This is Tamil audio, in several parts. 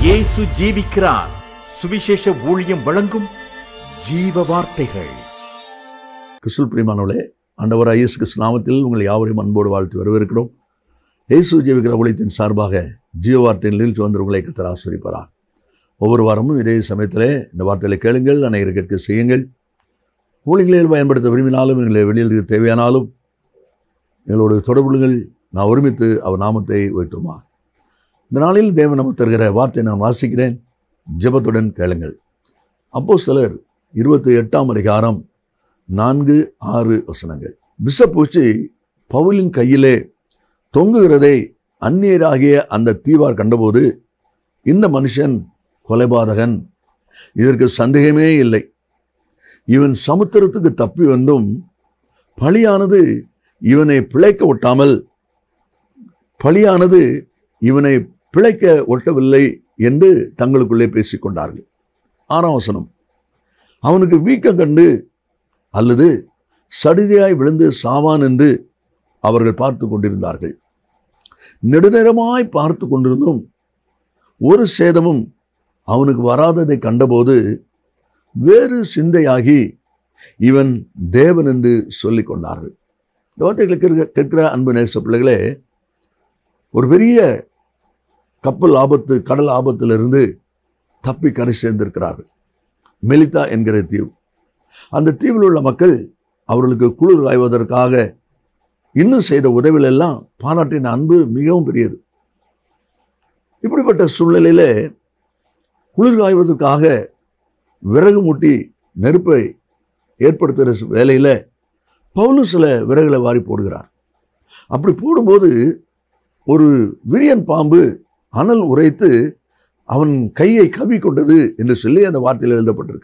இயேசு ஜீவிக்கிறார் சுவிசேஷ ஊழியம் வழங்கும் ஜீவ வார்த்தைகள் கிறிஸ்துவ பிரியமானவர்களே ஆண்டவர் இயேசு கிறிஸ்து நாமத்தில் உங்களை யாவரையும் அன்போடு வாழ்த்து வரவேற்கிறோம் இயேசு ஜீவிக்கிற ஊழியத்தின் சார்பாக ஜீவ வார்த்தையின் நிகழ்ச்சி வந்து உங்களை கத்தர் ஆசிரிப்பாரா ஒவ்வொரு வாரமும் இதே சமயத்தில் இந்த வார்த்தைகளை கேளுங்கள் அனைவரை கேட்க செய்யுங்கள் ஊழியர்களில் பயன்படுத்த விரும்பினாலும் எங்களை வெளியில் தேவையானாலும் எங்களோடு தொடர்புகள் நான் ஒருமித்து அவர் நாமத்தை உயர்த்துமா இந்த நாளில் தேவன் நமக்கு தருகிற வார்த்தை நான் வாசிக்கிறேன் ஜெபத்துடன் கேளுங்கள் அப்போ சிலர் இருபத்தி எட்டாம் அதிகாரம் நான்கு ஆறு வசனங்கள் விஷப்பூச்சி பவுலின் கையிலே தொங்குகிறதை அந்நியராகிய அந்த தீவார் கண்டபோது இந்த மனுஷன் கொலைபாதகன் இதற்கு சந்தேகமே இல்லை இவன் சமுத்திரத்துக்கு தப்பி வந்தும் பழியானது இவனை பிழைக்க ஒட்டாமல் பழியானது இவனை பிழைக்க ஒட்டவில்லை என்று தங்களுக்குள்ளே பேசிக்கொண்டார்கள் ஆறாம் வசனம் அவனுக்கு வீக்கம் கண்டு அல்லது சடிதியாய் விழுந்து சாவான் என்று அவர்கள் பார்த்து கொண்டிருந்தார்கள் நெடுநேரமாய் பார்த்து கொண்டிருந்தும் ஒரு சேதமும் அவனுக்கு வராததை கண்டபோது வேறு சிந்தையாகி இவன் தேவன் என்று சொல்லிக் கொண்டார்கள் இந்த வார்த்தைகளை கேட்கிற கேட்கிற அன்பு நேச பிள்ளைகளே ஒரு பெரிய கப்பல் ஆபத்து கடல் ஆபத்திலிருந்து தப்பி கரை சேர்ந்திருக்கிறார்கள் மெலிதா என்கிற தீவு அந்த தீவில் உள்ள மக்கள் அவர்களுக்கு குளிர் காய்வதற்காக இன்னும் செய்த உதவிகள் எல்லாம் பாராட்டின அன்பு மிகவும் பெரியது இப்படிப்பட்ட சூழ்நிலையில குளிர் காய்வதற்காக விறகு மூட்டி நெருப்பை ஏற்படுத்துகிற வேலையில் பவுலும் சில விறகுகளை வாரி போடுகிறார் அப்படி போடும்போது ஒரு விரியன் பாம்பு அனல் உரைத்து அவன் கையை கவி கொண்டது என்று சொல்லி அந்த வார்த்தையில் எழுதப்பட்டிருக்கு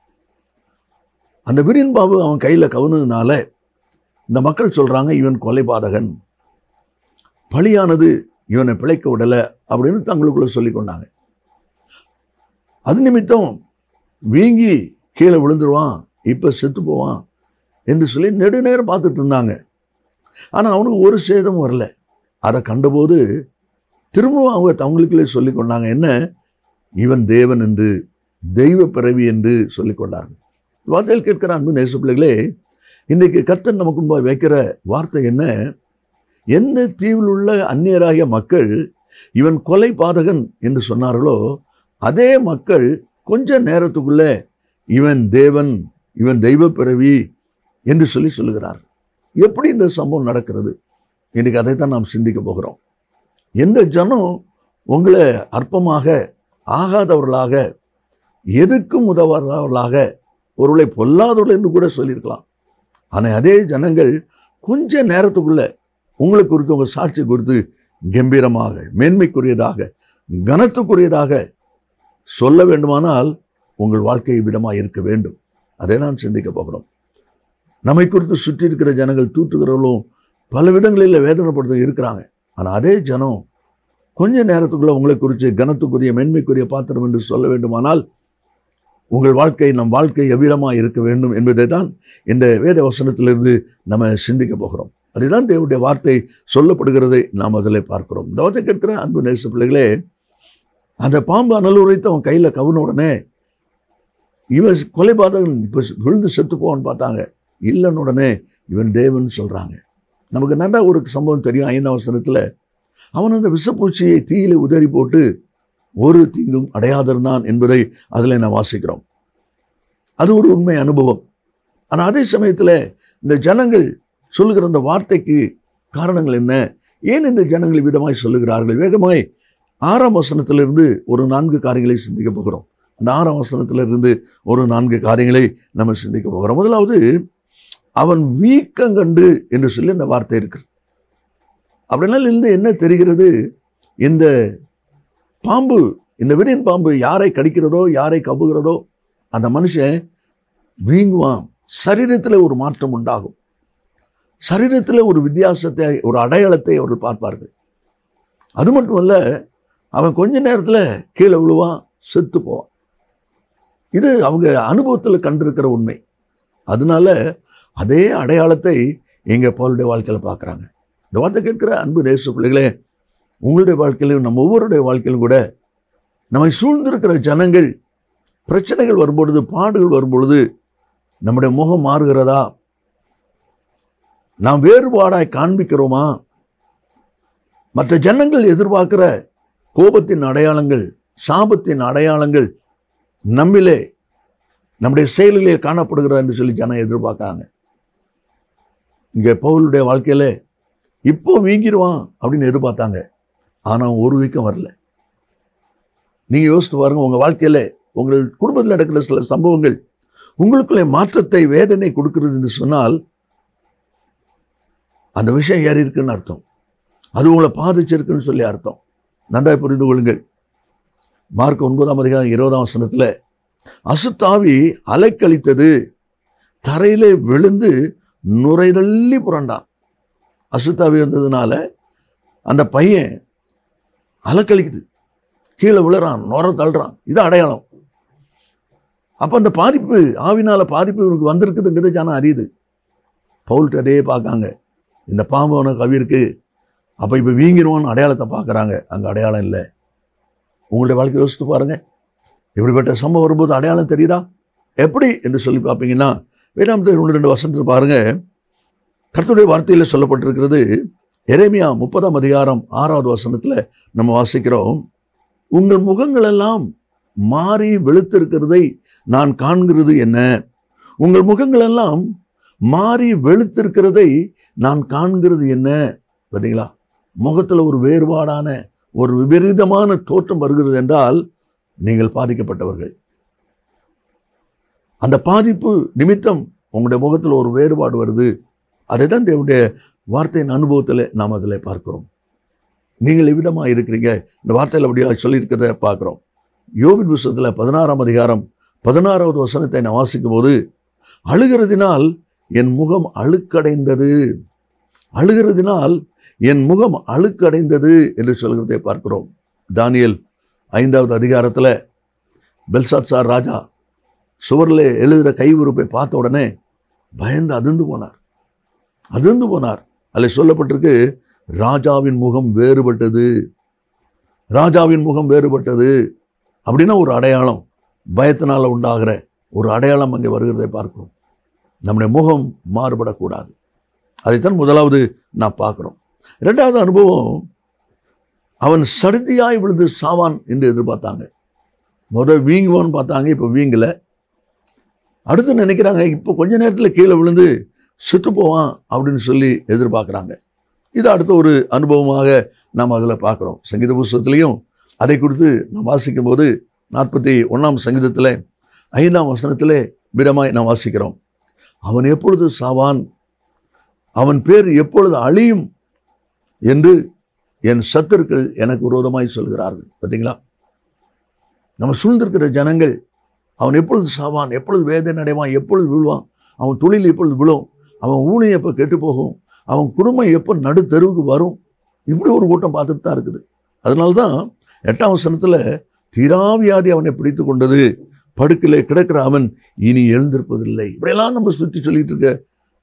அந்த விரியன் பாம்பு அவன் கையில் கவுனதுனால இந்த மக்கள் சொல்றாங்க இவன் கொலைபாதகன் பழியானது இவனை பிழைக்க விடலை அப்படின்னு தங்களுக்குள்ள சொல்லிக் கொண்டாங்க அது நிமித்தம் வீங்கி கீழே விழுந்துருவான் இப்போ செத்து போவான் என்று சொல்லி நெடுநேரம் பார்த்துட்டு இருந்தாங்க ஆனால் அவனுக்கு ஒரு சேதம் வரல அதை கண்டபோது திரும்பவும் அவங்க தங்களுக்குள்ளே சொல்லிக் கொண்டாங்க என்ன இவன் தேவன் என்று தெய்வ பிறவி என்று சொல்லிக் கொண்டார்கள் வார்த்தையில் கேட்கிற அன்பு நேச பிள்ளைகளே இன்றைக்கு கர்த்தன் நமக்கு முன்பாக வைக்கிற வார்த்தை என்ன எந்த தீவில் உள்ள அந்நியராகிய மக்கள் இவன் கொலை பாதகன் என்று சொன்னார்களோ அதே மக்கள் கொஞ்ச நேரத்துக்குள்ள இவன் தேவன் இவன் தெய்வ பிறவி என்று சொல்லி சொல்லுகிறார் எப்படி இந்த சம்பவம் நடக்கிறது இன்னைக்கு அதை தான் நாம் சிந்திக்க போகிறோம் எந்த ஜனம் உங்களை அற்பமாக ஆகாதவர்களாக எதுக்கும் உதவாதவர்களாக ஒருவளை பொல்லாதவர்கள் என்று கூட சொல்லியிருக்கலாம் ஆனால் அதே ஜனங்கள் கொஞ்ச நேரத்துக்குள்ள உங்களை குறித்து உங்கள் சாட்சி குறித்து கம்பீரமாக மேன்மைக்குரியதாக கனத்துக்குரியதாக சொல்ல வேண்டுமானால் உங்கள் வாழ்க்கை விதமாக இருக்க வேண்டும் அதை நான் சிந்திக்க போகிறோம் நம்மை குறித்து சுற்றி இருக்கிற ஜனங்கள் தூற்றுகிறவர்களும் பல விதங்களில் வேதனைப்படுத்த இருக்கிறாங்க ஆனால் அதே ஜனம் கொஞ்ச நேரத்துக்குள்ள உங்களை குறித்து கனத்துக்குரிய மேன்மைக்குரிய பாத்திரம் என்று சொல்ல வேண்டுமானால் உங்கள் வாழ்க்கை நம் வாழ்க்கை எவ்விதமாக இருக்க வேண்டும் என்பதை தான் இந்த வேத வசனத்திலிருந்து நம்ம சிந்திக்க போகிறோம் அதுதான் தேவனுடைய வார்த்தை சொல்லப்படுகிறதை நாம் அதில் பார்க்கிறோம் இந்த வார்த்தை கேட்கிற அன்பு நேச பிள்ளைகளே அந்த பாம்பு அனல் உரைத்து அவன் கையில் கவுன உடனே இவன் கொலைபாதகன் இப்போ விழுந்து செத்து போவான்னு பார்த்தாங்க இல்லைன்னு உடனே இவன் தேவன் சொல்கிறாங்க நமக்கு நல்லா ஒரு சம்பவம் தெரியும் ஐந்தாம் வசனத்தில் அவன் அந்த விஷப்பூச்சியை தீயில உதறி போட்டு ஒரு தீங்கும் அடையாதிருந்தான் என்பதை அதில் நான் வாசிக்கிறோம் அது ஒரு உண்மை அனுபவம் ஆனால் அதே சமயத்தில் இந்த ஜனங்கள் சொல்லுகிற அந்த வார்த்தைக்கு காரணங்கள் என்ன ஏன் இந்த ஜனங்கள் விதமாய் சொல்லுகிறார்கள் வேகமாய் ஆறாம் வசனத்திலிருந்து ஒரு நான்கு காரியங்களை சிந்திக்க போகிறோம் அந்த ஆறாம் வசனத்திலிருந்து ஒரு நான்கு காரியங்களை நம்ம சிந்திக்க போகிறோம் முதலாவது அவன் வீக்கம் கண்டு என்று சொல்லி அந்த வார்த்தை இருக்கு அப்படினால் இருந்து என்ன தெரிகிறது இந்த பாம்பு இந்த விரியன் பாம்பு யாரை கடிக்கிறதோ யாரை கவுகிறதோ அந்த மனுஷன் வீங்குவான் சரீரத்தில் ஒரு மாற்றம் உண்டாகும் சரீரத்தில் ஒரு வித்தியாசத்தை ஒரு அடையாளத்தை அவர்கள் பார்ப்பார்கள் அது மட்டும் இல்ல அவன் கொஞ்ச நேரத்தில் கீழே விழுவான் செத்து போவான் இது அவங்க அனுபவத்தில் கண்டிருக்கிற உண்மை அதனால அதே அடையாளத்தை எங்க பவுலுடைய வாழ்க்கையில் பார்க்குறாங்க இந்த வார்த்தை கேட்கிற அன்பு தேச பிள்ளைகளே உங்களுடைய வாழ்க்கையிலும் நம்ம ஒவ்வொருடைய வாழ்க்கையிலும் கூட நம்மை சூழ்ந்திருக்கிற ஜனங்கள் பிரச்சனைகள் வரும்பொழுது பாடுகள் வரும்பொழுது நம்முடைய முகம் மாறுகிறதா நாம் வேறுபாடாய் காண்பிக்கிறோமா மற்ற ஜனங்கள் எதிர்பார்க்கிற கோபத்தின் அடையாளங்கள் சாபத்தின் அடையாளங்கள் நம்மிலே நம்முடைய செயலிலே காணப்படுகிறதா என்று சொல்லி ஜனம் எதிர்பார்க்காங்க இங்கே பவுலுடைய வாழ்க்கையில இப்போ வீங்கிடுவான் அப்படின்னு எதிர்பார்த்தாங்க ஆனால் ஒரு வீக்கம் வரல நீங்கள் யோசித்து பாருங்க உங்கள் வாழ்க்கையில உங்கள் குடும்பத்தில் நடக்கிற சில சம்பவங்கள் உங்களுக்குள்ளே மாற்றத்தை வேதனை கொடுக்கிறது என்று சொன்னால் அந்த விஷயம் ஏறி இருக்குன்னு அர்த்தம் அது உங்களை பாதிச்சிருக்குன்னு சொல்லி அர்த்தம் நன்றாய் புரிந்து கொள்ளுங்கள் மார்க் ஒன்பதாம் அதிகாரம் இருபதாம் வசனத்தில் அசுத்தாவி அலைக்கழித்தது தரையிலே விழுந்து நுரைதள்ளி புரண்டான் அசுத்தாவி வந்ததுனால அந்த பையன் அலக்கழிக்குது கீழே விழுறான் நுர தள்ளுறான் இது அடையாளம் அப்போ அந்த பாதிப்பு ஆவினால பாதிப்பு இவனுக்கு வந்திருக்குதுங்கிறது ஜனம் அறியுது பவுல்கிட்ட அதே பார்க்காங்க இந்த பாம்பு அவனுக்கு கவிருக்கு அப்போ இப்போ வீங்கிடுவான்னு அடையாளத்தை பார்க்குறாங்க அங்கே அடையாளம் இல்லை உங்களுடைய வாழ்க்கை யோசித்து பாருங்க இப்படிப்பட்ட சம்பவம் வரும்போது அடையாளம் தெரியுதா எப்படி என்று சொல்லி பார்ப்பீங்கன்னா வேதாந்தத்தில் ஒன்று ரெண்டு வசனத்தில் பாருங்க கர்த்தருடைய வார்த்தையில் சொல்லப்பட்டிருக்கிறது எரேமியா முப்பதாம் அதிகாரம் ஆறாவது வசனத்தில் நம்ம வாசிக்கிறோம் உங்கள் முகங்கள் எல்லாம் மாறி வெளுத்திருக்கிறதை நான் காண்கிறது என்ன உங்கள் முகங்கள் எல்லாம் மாறி வெளுத்திருக்கிறதை நான் காண்கிறது என்ன பார்த்தீங்களா முகத்தில் ஒரு வேறுபாடான ஒரு விபரீதமான தோற்றம் வருகிறது என்றால் நீங்கள் பாதிக்கப்பட்டவர்கள் அந்த பாதிப்பு நிமித்தம் உங்களுடைய முகத்தில் ஒரு வேறுபாடு வருது அதை தான் தேவனுடைய வார்த்தையின் அனுபவத்தில் நாம் அதில் பார்க்கிறோம் நீங்கள் எவ்விதமாக இருக்கிறீங்க இந்த வார்த்தையில் அப்படியா சொல்லியிருக்கிறத பார்க்குறோம் யோபின் புஸ்தகத்தில் பதினாறாம் அதிகாரம் பதினாறாவது வசனத்தை நான் வாசிக்கும் போது அழுகிறதினால் என் முகம் அழுக்கடைந்தது அழுகிறதினால் என் முகம் அழுக்கடைந்தது என்று சொல்கிறதை பார்க்கிறோம் தானியல் ஐந்தாவது அதிகாரத்தில் பெல்சாத்சார் ராஜா சுவரில் எழுதுகிற கைவுறுப்பை பார்த்த உடனே பயந்து அதிர்ந்து போனார் அதிர்ந்து போனார் அதில் சொல்லப்பட்டிருக்கு ராஜாவின் முகம் வேறுபட்டது ராஜாவின் முகம் வேறுபட்டது அப்படின்னா ஒரு அடையாளம் பயத்தினால் உண்டாகிற ஒரு அடையாளம் அங்கே வருகிறதை பார்க்கிறோம் நம்முடைய முகம் மாறுபடக்கூடாது அதைத்தான் முதலாவது நான் பார்க்குறோம் ரெண்டாவது அனுபவம் அவன் சடுதியாய் விழுந்து சாவான் என்று எதிர்பார்த்தாங்க முதல் வீங்குவான்னு பார்த்தாங்க இப்போ வீங்கலை அடுத்து நினைக்கிறாங்க இப்போ கொஞ்ச நேரத்தில் கீழே விழுந்து செத்து போவான் அப்படின்னு சொல்லி எதிர்பார்க்குறாங்க இது அடுத்த ஒரு அனுபவமாக நாம் அதில் பார்க்குறோம் சங்கீத புஸ்தகத்திலையும் அதை குறித்து நாம் வாசிக்கும் போது நாற்பத்தி ஒன்றாம் சங்கீதத்தில் ஐந்தாம் வசனத்திலே விதமாய் நாம் வாசிக்கிறோம் அவன் எப்பொழுது சாவான் அவன் பேர் எப்பொழுது அழியும் என்று என் சத்துருக்கள் எனக்கு விரோதமாய் சொல்கிறார்கள் பார்த்தீங்களா நம்ம சூழ்ந்திருக்கிற ஜனங்கள் அவன் எப்பொழுது சாவான் எப்பொழுது வேதனை அடைவான் எப்பொழுது விழுவான் அவன் தொழில் எப்பொழுது விழும் அவன் ஊழியம் எப்போ கெட்டு போகும் அவன் குடும்பம் எப்போ நடுத்தெருவுக்கு வரும் இப்படி ஒரு கூட்டம் பார்த்துட்டு தான் இருக்குது அதனால தான் எட்டாம் வசனத்தில் தீராவியாதி அவனை பிடித்து கொண்டது படுக்கிலே கிடக்கிற அவன் இனி எழுந்திருப்பதில்லை இப்படியெல்லாம் நம்ம சுற்றி சொல்லிட்டு இருக்க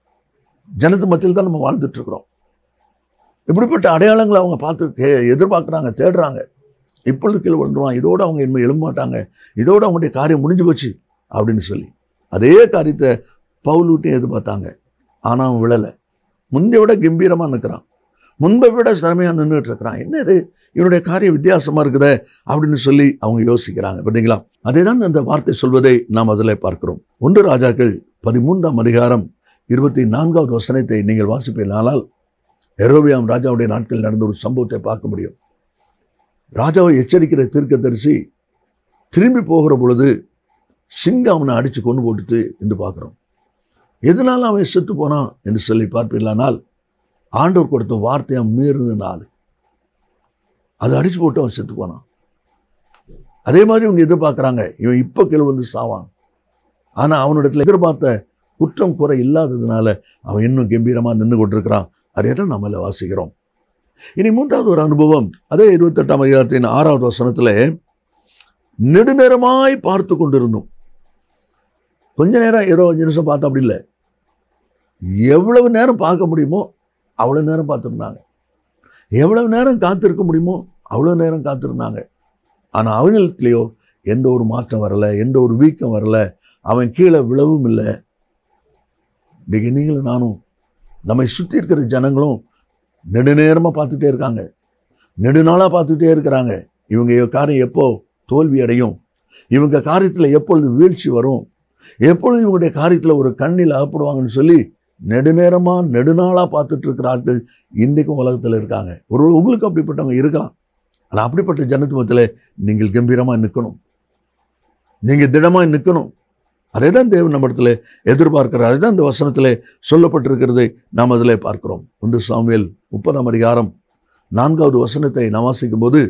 ஜனத்து மத்தியில் தான் நம்ம வாழ்ந்துட்டு இருக்கிறோம் இப்படிப்பட்ட அடையாளங்களை அவங்க பார்த்து கே- எதிர்பார்க்குறாங்க தேடுறாங்க இப்பொழுது கீழே விழுந்துருவான் இதோடு அவங்க இனிமேல் எழும்ப மாட்டாங்க இதோடு அவங்களுடைய காரியம் முடிஞ்சு போச்சு அப்படின்னு சொல்லி அதே காரியத்தை பவுல் விட்டையும் எதிர்பார்த்தாங்க ஆனால் அவன் விழலை முந்தை விட கம்பீரமாக நிற்கிறான் முன்பை விட திறமையாக நின்றுட்டு இருக்கிறான் என்ன இது இவனுடைய காரியம் வித்தியாசமாக இருக்குதே அப்படின்னு சொல்லி அவங்க யோசிக்கிறாங்க பார்த்தீங்களா அதே தான் அந்த வார்த்தை சொல்வதை நாம் அதில் பார்க்கிறோம் ஒன்று ராஜாக்கள் பதிமூன்றாம் அதிகாரம் இருபத்தி நான்காவது வசனத்தை நீங்கள் வாசிப்பீர்களானால் எரோபியாம் ராஜாவுடைய நாட்களில் நடந்த ஒரு சம்பவத்தை பார்க்க முடியும் ராஜாவை எச்சரிக்கிற தீர்க்கதரிசி திரும்பி போகிற பொழுது சிங்கம் அவனை அடித்து கொண்டு போட்டுட்டு என்று பார்க்குறோம் எதனால அவன் செத்து போனான் என்று சொல்லி பார்ப்பீர்களானால் ஆண்டவர் கொடுத்த வார்த்தையை மீறினால அதை அடிச்சு போட்டு அவன் செத்து போனான் அதே மாதிரி இவங்க எதிர்பார்க்குறாங்க இவன் இப்போ கீழே வந்து சாவான் ஆனால் அவனிடத்தில் எதிர்பார்த்த குற்றம் குறை இல்லாததுனால அவன் இன்னும் கம்பீரமாக நின்று கொண்டிருக்கிறான் அதே தான் நம்மள வாசிக்கிறோம் இனி மூன்றாவது ஒரு அனுபவம் அதே இருபத்தெட்டாம் அதிகாரத்தின் ஆறாவது வசனத்தில் நெடுநேரமாய் பார்த்து கொண்டிருந்தோம் கொஞ்ச நேரம் ஏதோ அஞ்சு நிமிஷம் பார்த்தா அப்படி இல்லை எவ்வளவு நேரம் பார்க்க முடியுமோ அவ்வளோ நேரம் பார்த்துருந்தாங்க எவ்வளவு நேரம் காத்திருக்க முடியுமோ அவ்வளோ நேரம் காத்திருந்தாங்க ஆனால் அவனிடத்துலையோ எந்த ஒரு மாற்றம் வரல எந்த ஒரு வீக்கம் வரல அவன் கீழே விழவும் இல்லை இன்னைக்கு நீங்களும் நானும் நம்மை சுற்றி இருக்கிற ஜனங்களும் நெடுநேரமாக பார்த்துட்டே இருக்காங்க நெடுநாளாக பார்த்துட்டே இருக்கிறாங்க இவங்க காரியம் எப்போ தோல்வி அடையும் இவங்க காரியத்தில் எப்பொழுது வீழ்ச்சி வரும் எப்பொழுது இவங்களுடைய காரியத்தில் ஒரு கண்ணில் அகப்படுவாங்கன்னு சொல்லி நெடுநேரமாக நெடுநாளாக பார்த்துட்டு இருக்கிற ஆட்கள் இன்றைக்கும் உலகத்தில் இருக்காங்க ஒரு உங்களுக்கு அப்படிப்பட்டவங்க இருக்கலாம் ஆனால் அப்படிப்பட்ட ஜனத்து மத்தியில் நீங்கள் கம்பீரமாக நிற்கணும் நீங்கள் திடமாக நிற்கணும் அதை தான் தேவன் நம்ம இடத்துல எதிர்பார்க்கிறார் அதுதான் இந்த வசனத்தில் சொல்லப்பட்டிருக்கிறதை நாம் அதில் பார்க்கிறோம் ஒன்று சாமுவேல் முப்பதாம் அதிகாரம் நான்காவது வசனத்தை நாம் வாசிக்கும் போது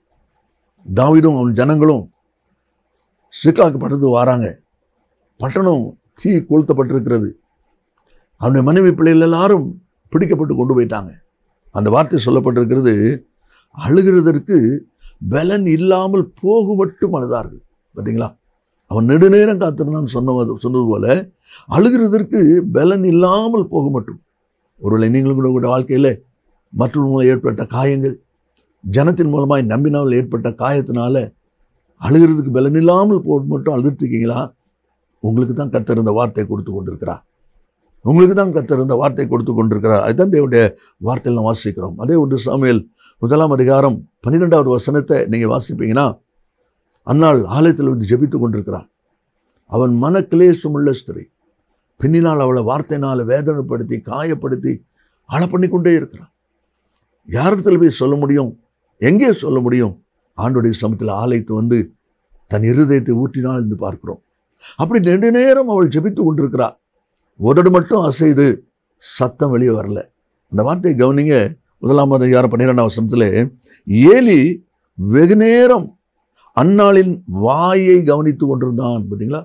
தாவீதும் அவன் ஜனங்களும் சிக்காக்கு பட்டது வாராங்க பட்டணம் தீ கொளுத்தப்பட்டிருக்கிறது அவனுடைய மனைவி பிள்ளைகள் எல்லாரும் பிடிக்கப்பட்டு கொண்டு போயிட்டாங்க அந்த வார்த்தை சொல்லப்பட்டிருக்கிறது அழுகிறதற்கு பலன் இல்லாமல் போகு மட்டும் அழுதார்கள் பார்த்தீங்களா அவன் நெடுநேரம் காத்திருந்தான் சொன்ன சொன்னது போல அழுகிறதற்கு பலன் இல்லாமல் போக மட்டும் ஒருவேளை நீங்களும் கூட உங்களுடைய வாழ்க்கையில் மற்றொரு மூலம் ஏற்பட்ட காயங்கள் ஜனத்தின் மூலமாய் நம்பினால் ஏற்பட்ட காயத்தினால அழுகிறதுக்கு பலன் இல்லாமல் போட்டு மட்டும் அழுதுட்டு இருக்கீங்களா உங்களுக்கு தான் கத்தர் இந்த வார்த்தை கொடுத்து கொண்டிருக்கிறார் உங்களுக்கு தான் கத்தர் இந்த வார்த்தை கொடுத்து கொண்டிருக்கிறார் அதுதான் தேவனுடைய வார்த்தையில் நாம் வாசிக்கிறோம் அதே ஒன்று சாமியல் முதலாம் அதிகாரம் பன்னிரெண்டாவது வசனத்தை நீங்கள் வாசிப்பீங்கன்னா அன்னாள் ஆலயத்தில் வந்து ஜெபித்து கொண்டிருக்கிறான் அவன் மன கிளேசமுள்ள ஸ்திரீ பின்னினால் அவளை வார்த்தையினால் வேதனைப்படுத்தி காயப்படுத்தி அழ பண்ணி கொண்டே இருக்கிறான் யாரிடத்தில் போய் சொல்ல முடியும் எங்கே சொல்ல முடியும் ஆண்டுடைய சமத்தில் ஆலயத்தை வந்து தன் இருதயத்தை ஊற்றினாள் என்று பார்க்கிறோம் அப்படி நெடு நேரம் அவள் ஜெபித்து கொண்டிருக்கிறாள் உதடு மட்டும் அசைது சத்தம் வெளியே வரல அந்த வார்த்தையை கவனிங்க முதலாம் அதிகாரம் பன்னிரெண்டாம் வசனத்தில் ஏலி வெகு நேரம் அன்னாளின் வாயை கவனித்து கொண்டிருந்தான் பார்த்தீங்களா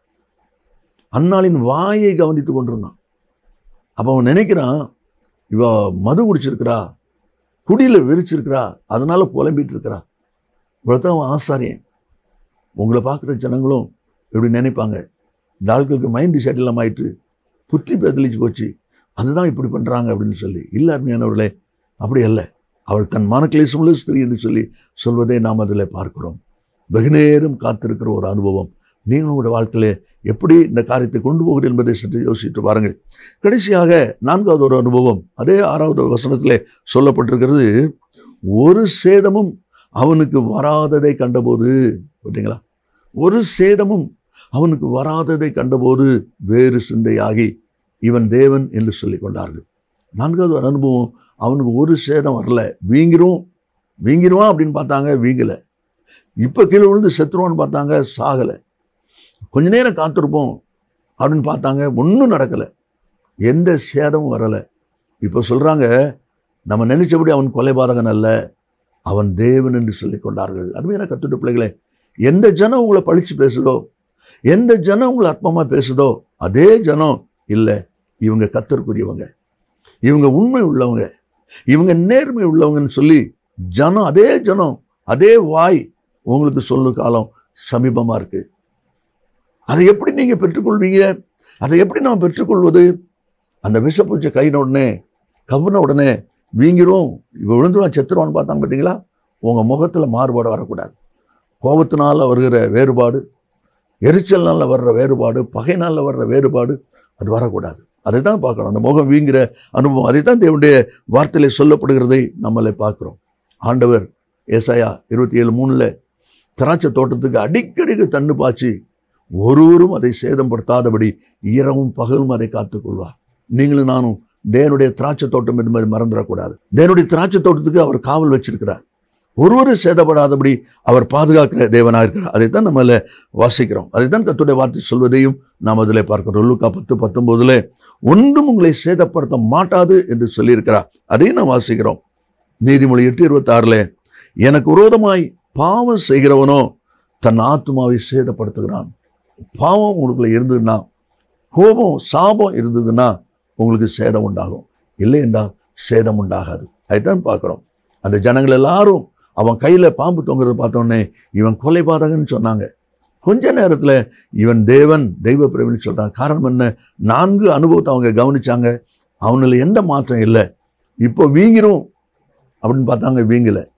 அன்னாளின் வாயை கவனித்து கொண்டிருந்தான் அப்போ அவன் நினைக்கிறான் இவ மது குடிச்சிருக்கிறா குடியில் விரிச்சிருக்கிறா அதனால புலம்பிட்டு இருக்கிறா இவ்வளோதான் அவன் ஆசாரியன் உங்களை பார்க்குற ஜனங்களும் இப்படி நினைப்பாங்க இந்த ஆட்களுக்கு மைண்டு செட்டிலம் ஆயிட்டு புத்தி பேதலிச்சு போச்சு அதுதான் இப்படி பண்ணுறாங்க அப்படின்னு சொல்லி இல்லை அருமையானவர்களே அப்படி அல்ல அவள் தன் மனக்கிளேசமுள்ள ஸ்திரீ என்று சொல்லி சொல்வதை நாம் அதில் பார்க்கிறோம் வெகுநேரம் காத்திருக்கிற ஒரு அனுபவம் நீங்களும் உங்களுடைய வாழ்க்கையில எப்படி இந்த காரியத்தை கொண்டு போகிறீர்கள் என்பதை சற்று யோசித்து பாருங்கள் கடைசியாக நான்காவது ஒரு அனுபவம் அதே ஆறாவது வசனத்திலே சொல்லப்பட்டிருக்கிறது ஒரு சேதமும் அவனுக்கு வராததை கண்டபோது பார்த்தீங்களா ஒரு சேதமும் அவனுக்கு வராததை கண்டபோது வேறு சிந்தையாகி இவன் தேவன் என்று சொல்லிக் கொண்டார்கள் நான்காவது ஒரு அனுபவம் அவனுக்கு ஒரு சேதம் வரல வீங்கிரும் வீங்கிருவான் அப்படின்னு பார்த்தாங்க வீங்கலை இப்போ கீழே விழுந்து செத்துருவான்னு பார்த்தாங்க சாகலை கொஞ்ச நேரம் காத்திருப்போம் அப்படின்னு பார்த்தாங்க ஒன்றும் நடக்கலை எந்த சேதமும் வரலை இப்போ சொல்கிறாங்க நம்ம நினைச்சபடி அவன் கொலைபாதகன் அல்ல அவன் தேவன் என்று சொல்லிக் கொண்டார்கள் அருமையான கத்துட்டு பிள்ளைகளே எந்த ஜனம் உங்களை பழிச்சு பேசுதோ எந்த ஜனம் உங்களை அற்பமாக பேசுதோ அதே ஜனம் இல்லை இவங்க கத்தருக்குரியவங்க இவங்க உண்மை உள்ளவங்க இவங்க நேர்மை உள்ளவங்கன்னு சொல்லி ஜனம் அதே ஜனம் அதே வாய் உங்களுக்கு சொல்லு காலம் சமீபமாக இருக்கு அதை எப்படி நீங்கள் பெற்றுக்கொள்வீங்க அதை எப்படி நாம் பெற்றுக்கொள்வது அந்த விஷப்பூச்சை கையின உடனே கவுன உடனே வீங்கிரும் இப்போ விழுந்துருவான் செத்துருவான்னு பார்த்தாங்க பார்த்தீங்களா உங்கள் முகத்தில் மாறுபாடு வரக்கூடாது கோபத்தினால் வருகிற வேறுபாடு எரிச்சல்னால வர்ற வேறுபாடு பகைனால வர்ற வேறுபாடு அது வரக்கூடாது அதை தான் பார்க்கணும் அந்த முகம் வீங்கிற அனுபவம் அதை தான் தேவனுடைய வார்த்தையில சொல்லப்படுகிறதை நம்மளை பார்க்குறோம் ஆண்டவர் ஏசாயா இருபத்தி ஏழு மூணில் திராட்சை தோட்டத்துக்கு அடிக்கடிக்கு தண்ணு பாய்ச்சி ஒருவரும் அதை சேதப்படுத்தாதபடி இரவும் பகலும் அதை காத்துக்கொள்வார் நீங்களும் நானும் தேவனுடைய திராட்சை தோட்டம் என்பதை மறந்துடக்கூடாது தேவனுடைய திராட்சை தோட்டத்துக்கு அவர் காவல் வச்சிருக்கிறார் ஒருவரும் சேதப்படாதபடி அவர் பாதுகாக்கிற தேவனாக இருக்கிறார் அதைத்தான் நம்மள வாசிக்கிறோம் அதைத்தான் கத்துடைய வார்த்தை சொல்வதையும் நாம் அதில் பார்க்கிறோம் லூக்கா பத்து பத்தொன்பதுல ஒன்றும் உங்களை சேதப்படுத்த மாட்டாது என்று சொல்லியிருக்கிறார் அதையும் நாம் வாசிக்கிறோம் நீதிமொழி எட்டு இருபத்தாறுல எனக்கு விரோதமாய் பாவம் செய்கிறவனோ தன் ஆத்மாவை சேதப்படுத்துகிறான் பாவம் உங்களுக்குள்ள இருந்ததுன்னா கோபம் சாபம் இருந்ததுன்னா உங்களுக்கு சேதம் உண்டாகும் இல்லை என்றால் சேதம் உண்டாகாது அதுதான் பார்க்குறோம் அந்த ஜனங்கள் எல்லாரும் அவன் கையில் பாம்பு தொங்குறத பார்த்தோன்னே இவன் கொலைபாதகன்னு சொன்னாங்க கொஞ்ச நேரத்தில் இவன் தேவன் தெய்வ பிரேமின்னு சொல்கிறான் காரணம் என்ன நான்கு அனுபவத்தை அவங்க கவனிச்சாங்க அவனில் எந்த மாற்றம் இல்லை இப்போ வீங்கிரும் அப்படின்னு பார்த்தாங்க வீங்கலை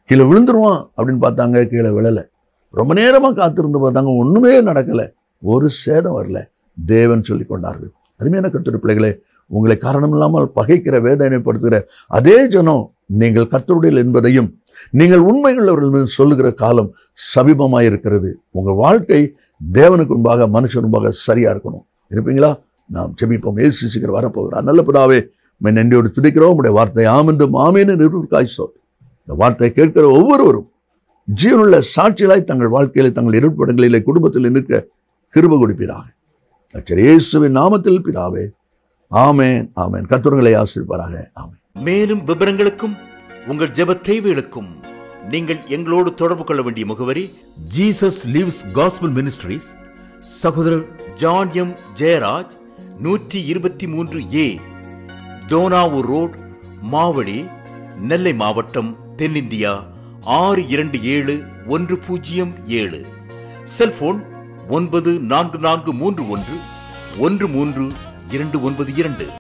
கீழே விழுந்துருவான் அப்படின்னு பார்த்தாங்க கீழே விழலை ரொம்ப நேரமாக காத்திருந்து பார்த்தாங்க ஒன்றுமே நடக்கலை ஒரு சேதம் வரல தேவன் சொல்லி கொண்டார்கள் அருமையான கத்துடைய பிள்ளைகளே உங்களை காரணம் இல்லாமல் பகைக்கிற வேதனைப்படுத்துகிற அதே ஜனம் நீங்கள் கர்த்தருடையில் என்பதையும் நீங்கள் உண்மையுள்ளவர்கள் என்று சொல்லுகிற காலம் சமீபமாக இருக்கிறது உங்கள் வாழ்க்கை தேவனுக்கு முன்பாக மனுஷன் முன்பாக சரியா இருக்கணும் இருப்பீங்களா நாம் ஜெபிப்போம் ஏசு சீக்கிரம் வரப்போகிறார் நல்ல பிதாவே மை நன்றியோடு துதிக்கிறோம் உடைய வார்த்தை ஆமென்றும் ஆமேன்னு நிரூபிக்காய்ச்சோ இந்த வார்த்தையை கேட்கிற ஒவ்வொருவரும் ஜீவனுள்ள சாட்சிகளாய் தங்கள் வாழ்க்கையில தங்கள் இருப்பிடங்களிலே குடும்பத்தில் நிற்க கிருப கொடுப்பீராக கர்த்தர் இயேசுவின் நாமத்தில் பிதாவே ஆமென் ஆமென் கர்த்தர்களை ஆசிரிப்பாராக ஆமென் மேலும் விவரங்களுக்கும் உங்கள் ஜெப தேவைகளுக்கும் நீங்கள் எங்களோடு தொடர்பு கொள்ள வேண்டிய முகவரி ஜீசஸ் லிவ்ஸ் காஸ்பல் மினிஸ்ட்ரீஸ் சகோதரர் ஜான் எம் ஜெயராஜ் நூற்றி இருபத்தி மூன்று ஏ தோனாவூர் ரோட் மாவடி நெல்லை மாவட்டம் தென்னிந்தியா ஆறு இரண்டு ஏழு ஒன்று பூஜ்ஜியம் ஏழு செல்போன் ஒன்பது நான்கு நான்கு மூன்று ஒன்று ஒன்று மூன்று இரண்டு ஒன்பது இரண்டு